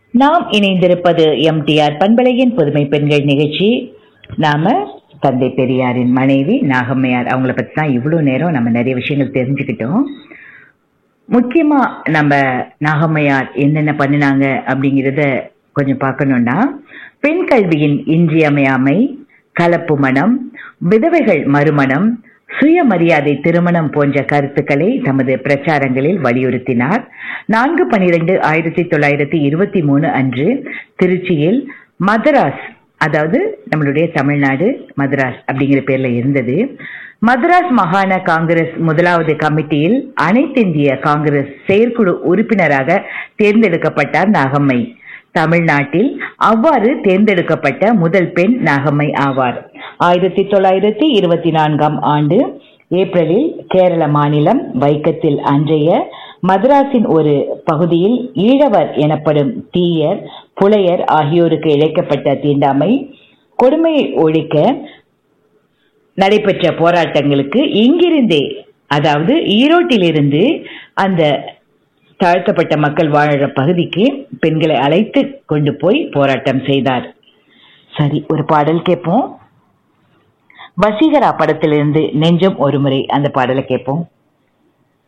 நாம் இணைந்திருப்பது எம்டிஆர் பண்பலையின் புதுமை பெண்கள் நிகழ்ச்சி நாம தந்தை பெரியாரின் மனைவி நாகம்மையார் அவங்கள பத்தி தான் இவ்வளவு நேரம் நம்ம நிறைய விஷயங்கள் தெரிஞ்சுக்கிட்டோம் முக்கியமா நம்ம நாகம்மையார் என்னென்ன பண்ணினாங்க அப்படிங்கிறத கொஞ்சம் பார்க்கணும்னா பெண் கல்வியின் இன்றியமையாமை கலப்பு மனம் விதவைகள் மறுமணம் சுயமரியாதை திருமணம் போன்ற கருத்துக்களை தமது பிரச்சாரங்களில் வலியுறுத்தினார் நான்கு பனிரெண்டு ஆயிரத்தி தொள்ளாயிரத்தி இருபத்தி மூணு அன்று திருச்சியில் மதராஸ் அதாவது நம்மளுடைய தமிழ்நாடு மதராஸ் அப்படிங்கிற பேர்ல இருந்தது மதராஸ் மாகாண காங்கிரஸ் முதலாவது கமிட்டியில் அனைத்திந்திய காங்கிரஸ் செயற்குழு உறுப்பினராக தேர்ந்தெடுக்கப்பட்டார் நாகம்மை தமிழ்நாட்டில் அவ்வாறு தேர்ந்தெடுக்கப்பட்ட முதல் பெண் நாகம்மை ஆவார் ஆயிரத்தி தொள்ளாயிரத்தி இருபத்தி நான்காம் ஆண்டு ஏப்ரலில் கேரள மாநிலம் வைக்கத்தில் அன்றைய மதராஸின் ஒரு பகுதியில் ஈழவர் எனப்படும் தீயர் புலையர் ஆகியோருக்கு இழைக்கப்பட்ட தீண்டாமை கொடுமையை ஒழிக்க நடைபெற்ற போராட்டங்களுக்கு இங்கிருந்தே அதாவது ஈரோட்டிலிருந்து அந்த தாழ்த்தப்பட்ட மக்கள் வாழற பகுதிக்கு பெண்களை அழைத்து கொண்டு போய் போராட்டம் செய்தார் சரி ஒரு பாடல் கேட்போம் வசீகரா படத்திலிருந்து நெஞ்சம் ஒரு முறை அந்த பாடலை கேட்போம்